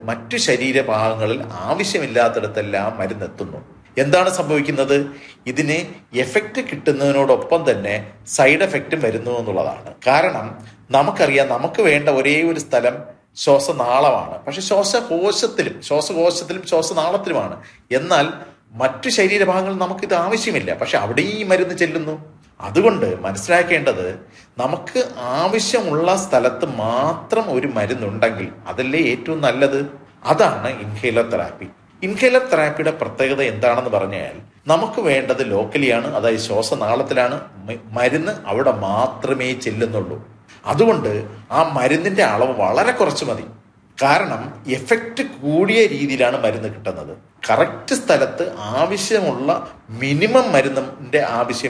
മറ്റു ശരീരഭാഗങ്ങളിൽ ആവശ്യമില്ലാത്തിടത്തെല്ലാം മരുന്നെത്തുന്നു എന്താണ് സംഭവിക്കുന്നത് ഇതിന് എഫക്റ്റ് കിട്ടുന്നതിനോടൊപ്പം തന്നെ സൈഡ് എഫക്റ്റും വരുന്നു എന്നുള്ളതാണ് കാരണം നമുക്കറിയാം നമുക്ക് വേണ്ട ഒരേ ഒരു സ്ഥലം ശ്വാസനാളമാണ് പക്ഷെ ശ്വാസകോശത്തിലും ശ്വാസകോശത്തിലും ശ്വാസനാളത്തിലുമാണ് എന്നാൽ മറ്റു ശരീരഭാഗങ്ങളിൽ നമുക്കിത് ആവശ്യമില്ല പക്ഷെ അവിടെ ഈ മരുന്ന് ചെല്ലുന്നു അതുകൊണ്ട് മനസ്സിലാക്കേണ്ടത് നമുക്ക് ആവശ്യമുള്ള സ്ഥലത്ത് മാത്രം ഒരു മരുന്നുണ്ടെങ്കിൽ അതല്ലേ ഏറ്റവും നല്ലത് അതാണ് ഇൻഹേലർ തെറാപ്പി ഇൻഹേലർ തെറാപ്പിയുടെ പ്രത്യേകത എന്താണെന്ന് പറഞ്ഞാൽ നമുക്ക് വേണ്ടത് ലോക്കലിയാണ് അതായത് ശ്വാസനാളത്തിലാണ് മ- മരുന്ന് അവിടെ മാത്രമേ ചെല്ലുന്നുള്ളൂ അതുകൊണ്ട് ആ മരുന്നിന്റെ അളവ് വളരെ കുറച്ച് മതി കാരണം എഫക്റ്റ് കൂടിയ രീതിയിലാണ് മരുന്ന് കിട്ടുന്നത് കറക്റ്റ് സ്ഥലത്ത് ആവശ്യമുള്ള മിനിമം മരുന്നിന്റെ ആവശ്യം